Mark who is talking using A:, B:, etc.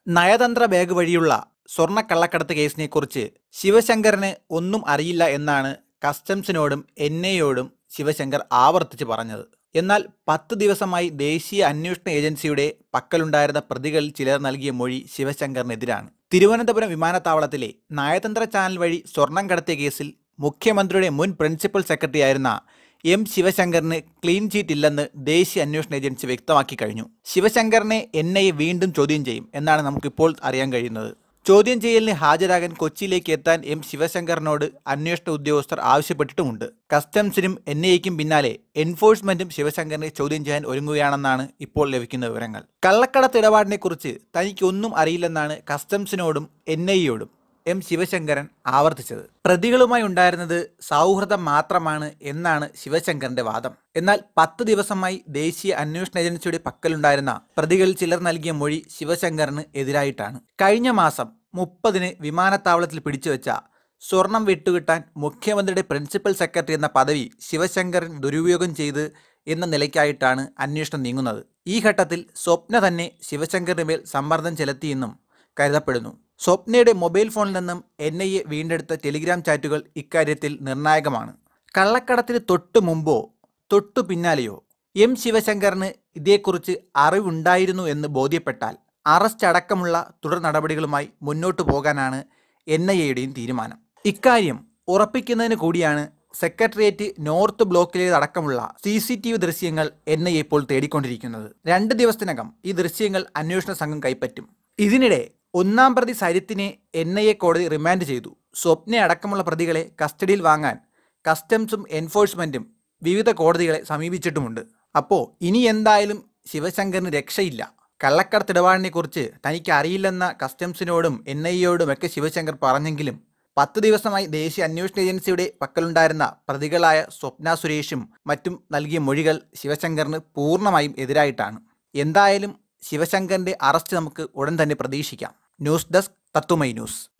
A: നയതന്ത്ര ബാഗ് വഴിയുള്ള സ്വർണ്ണ കള്ളക്കടത്ത് കേസിനെക്കുറിച്ച് ശിവശങ്കറിന് ഒന്നും അറിയില്ല എന്നാണ് കസ്റ്റംസിനോടും എൻ ഐയോടും ശിവശങ്കർ ആവർത്തിച്ച് പറഞ്ഞത് എന്നാൽ പത്ത് ദിവസമായി ദേശീയ അന്വേഷണ ഏജൻസിയുടെ പക്കലുണ്ടായിരുന്ന പ്രതികളിൽ ചിലർ നൽകിയ മൊഴി ശിവശങ്കറിനെതിരാണ് തിരുവനന്തപുരം വിമാനത്താവളത്തിലെ നയതന്ത്ര ചാനൽ വഴി സ്വർണം കടത്തിയ കേസിൽ മുഖ്യമന്ത്രിയുടെ മുൻ പ്രിൻസിപ്പൽ സെക്രട്ടറിയായിരുന്ന എം ശിവശങ്കറിന് ക്ലീൻ ചീറ്റ് ഇല്ലെന്ന് ദേശീയ അന്വേഷണ ഏജൻസി വ്യക്തമാക്കി കഴിഞ്ഞു ശിവശങ്കറിനെ എൻ ഐ വീണ്ടും ചോദ്യം ചെയ്യും എന്നാണ് നമുക്കിപ്പോൾ അറിയാൻ കഴിയുന്നത് ചോദ്യം ചെയ്യലിന് ഹാജരാകാൻ കൊച്ചിയിലേക്ക് എത്താൻ എം ശിവശങ്കറിനോട് അന്വേഷണ ഉദ്യോഗസ്ഥർ ആവശ്യപ്പെട്ടിട്ടുമുണ്ട് കസ്റ്റംസിനും എൻ ഐക്കും പിന്നാലെ എൻഫോഴ്സ്മെന്റും ശിവശങ്കറിനെ ചോദ്യം ചെയ്യാൻ ഒരുങ്ങുകയാണെന്നാണ് ഇപ്പോൾ ലഭിക്കുന്ന വിവരങ്ങൾ കള്ളക്കടത്ത് ഇടപാടിനെക്കുറിച്ച് തനിക്കൊന്നും അറിയില്ലെന്നാണ് കസ്റ്റംസിനോടും എൻ ഐയോടും എം ശിവശങ്കരൻ ആവർത്തിച്ചത് പ്രതികളുമായി ഉണ്ടായിരുന്നത് സൗഹൃദം മാത്രമാണ് എന്നാണ് ശിവശങ്കറിന്റെ വാദം എന്നാൽ പത്ത് ദിവസമായി ദേശീയ അന്വേഷണ ഏജൻസിയുടെ പക്കലുണ്ടായിരുന്ന പ്രതികളിൽ ചിലർ നൽകിയ മൊഴി ശിവശങ്കറിന് എതിരായിട്ടാണ് കഴിഞ്ഞ മാസം മുപ്പതിന് വിമാനത്താവളത്തിൽ പിടിച്ചുവെച്ച സ്വർണം വിട്ടുകിട്ടാൻ മുഖ്യമന്ത്രിയുടെ പ്രിൻസിപ്പൽ സെക്രട്ടറി എന്ന പദവി ശിവശങ്കരൻ ദുരുപയോഗം ചെയ്ത് എന്ന നിലയ്ക്കായിട്ടാണ് അന്വേഷണം നീങ്ങുന്നത് ഈ ഘട്ടത്തിൽ സ്വപ്ന തന്നെ ശിവശങ്കറിന് മേൽ സമ്മർദ്ദം ചെലുത്തിയെന്നും കരുതപ്പെടുന്നു സ്വപ്നയുടെ മൊബൈൽ ഫോണിൽ നിന്നും എൻ ഐ എ വീണ്ടെടുത്ത ടെലിഗ്രാം ചാറ്റുകൾ ഇക്കാര്യത്തിൽ നിർണായകമാണ് കള്ളക്കടത്തിന് തൊട്ടു മുമ്പോ തൊട്ടു പിന്നാലെയോ എം ശിവശങ്കറിന് ഇതേക്കുറിച്ച് അറിവുണ്ടായിരുന്നു എന്ന് ബോധ്യപ്പെട്ടാൽ അറസ്റ്റ് അടക്കമുള്ള തുടർ നടപടികളുമായി മുന്നോട്ടു പോകാനാണ് എൻ ഐ എയുടെയും തീരുമാനം ഇക്കാര്യം ഉറപ്പിക്കുന്നതിന് കൂടിയാണ് സെക്രട്ടേറിയറ്റ് നോർത്ത് ബ്ലോക്കിലേതടക്കമുള്ള സി സി ടി വി ദൃശ്യങ്ങൾ എൻ ഐ എ ഇപ്പോൾ തേടിക്കൊണ്ടിരിക്കുന്നത് രണ്ട് ദിവസത്തിനകം ഈ ദൃശ്യങ്ങൾ അന്വേഷണ സംഘം കൈപ്പറ്റും ഇതിനിടെ ഒന്നാം പ്രതി സരിത്തിനെ എൻ ഐ എ കോടതി റിമാൻഡ് ചെയ്തു സ്വപ്ന അടക്കമുള്ള പ്രതികളെ കസ്റ്റഡിയിൽ വാങ്ങാൻ കസ്റ്റംസും എൻഫോഴ്സ്മെന്റും വിവിധ കോടതികളെ സമീപിച്ചിട്ടുമുണ്ട് അപ്പോൾ ഇനി എന്തായാലും ശിവശങ്കറിന് രക്ഷയില്ല കള്ളക്കടത്ത് ഇടപാടിനെക്കുറിച്ച് തനിക്ക് അറിയില്ലെന്ന കസ്റ്റംസിനോടും എൻ ഐ എയോടും ഒക്കെ ശിവശങ്കർ പറഞ്ഞെങ്കിലും പത്ത് ദിവസമായി ദേശീയ അന്വേഷണ ഏജൻസിയുടെ പക്കലുണ്ടായിരുന്ന പ്രതികളായ സ്വപ്ന സുരേഷും മറ്റും നൽകിയ മൊഴികൾ ശിവശങ്കറിന് പൂർണ്ണമായും എതിരായിട്ടാണ് എന്തായാലും ശിവശങ്കറിന്റെ അറസ്റ്റ് നമുക്ക് ഉടൻ തന്നെ പ്രതീക്ഷിക്കാം ന്യൂസ് ഡെസ്ക് തത്തുമൈ ന്യൂസ്